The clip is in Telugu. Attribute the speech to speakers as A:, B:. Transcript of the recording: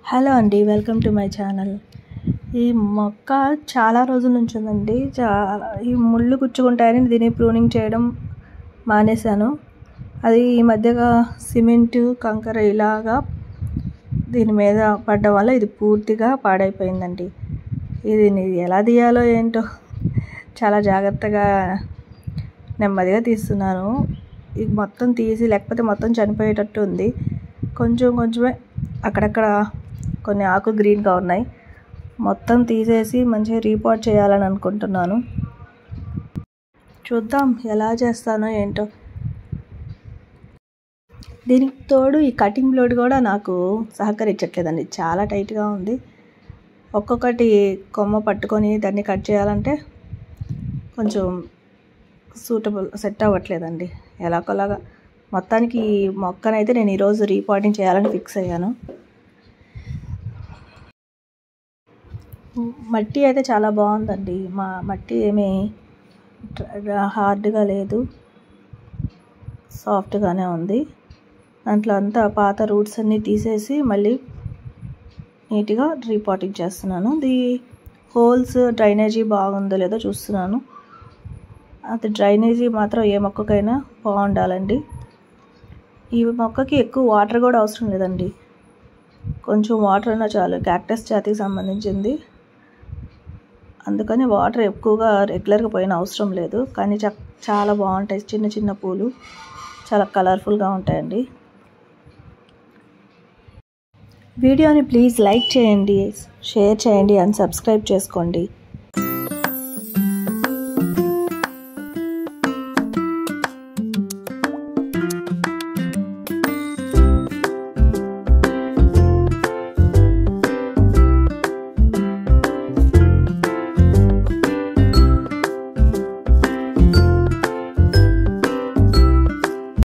A: హలో అండి వెల్కమ్ టు మై ఛానల్ ఈ మొక్క చాలా రోజుల నుంచి ఉందండి చాలా ఈ ముళ్ళు గుచ్చుకుంటాయని దీన్ని ప్రూనింగ్ చేయడం మానేశాను అది ఈ మధ్యగా సిమెంట్ కంకర ఇలాగా దీని మీద పడ్డం వల్ల ఇది పూర్తిగా పాడైపోయిందండి ఇది ఎలా తీయాలో ఏంటో చాలా జాగ్రత్తగా నెమ్మదిగా తీస్తున్నాను ఇది మొత్తం తీసి లేకపోతే మొత్తం చనిపోయేటట్టు ఉంది కొంచెం కొంచెమే అక్కడక్కడ కొన్ని ఆకులు గ్రీన్గా ఉన్నాయి మొత్తం తీసేసి మంచిగా రీపాట్ చేయాలని అనుకుంటున్నాను చూద్దాం ఎలా చేస్తానో ఏంటో దీనికి తోడు ఈ కటింగ్ బ్లేడ్ కూడా నాకు సహకరించట్లేదండి చాలా టైట్గా ఉంది ఒక్కొక్కటి కొమ్మ పట్టుకొని దాన్ని కట్ చేయాలంటే కొంచెం సూటబుల్ సెట్ అవ్వట్లేదండి ఎలాగోలాగా మొత్తానికి ఈ మొక్కనైతే నేను ఈరోజు రీపాటింగ్ చేయాలని ఫిక్స్ అయ్యాను మట్టి అయితే చాలా బాగుందండి మా మట్టి ఏమీ హార్డ్గా లేదు సాఫ్ట్గానే ఉంది దాంట్లో అంతా పాత రూట్స్ అన్నీ తీసేసి మళ్ళీ నీట్గా రీపాటింగ్ చేస్తున్నాను ది హోల్స్ డ్రైనేజీ బాగుందో లేదో చూస్తున్నాను అది డ్రైనేజీ మాత్రం ఏ మొక్కకైనా బాగుండాలండి ఈ మొక్కకి ఎక్కువ వాటర్ కూడా అవసరం లేదండి కొంచెం వాటర్ అయినా చాలు క్యాక్టస్ జాతికి సంబంధించింది అందుకని వాటర్ ఎక్కువగా రెగ్యులర్గా పోయిన అవసరం లేదు కానీ చాలా బాగుంటాయి చిన్న చిన్న పూలు చాలా కలర్ఫుల్గా ఉంటాయండి వీడియోని ప్లీజ్ లైక్ చేయండి షేర్ చేయండి అండ్ సబ్స్క్రైబ్ చేసుకోండి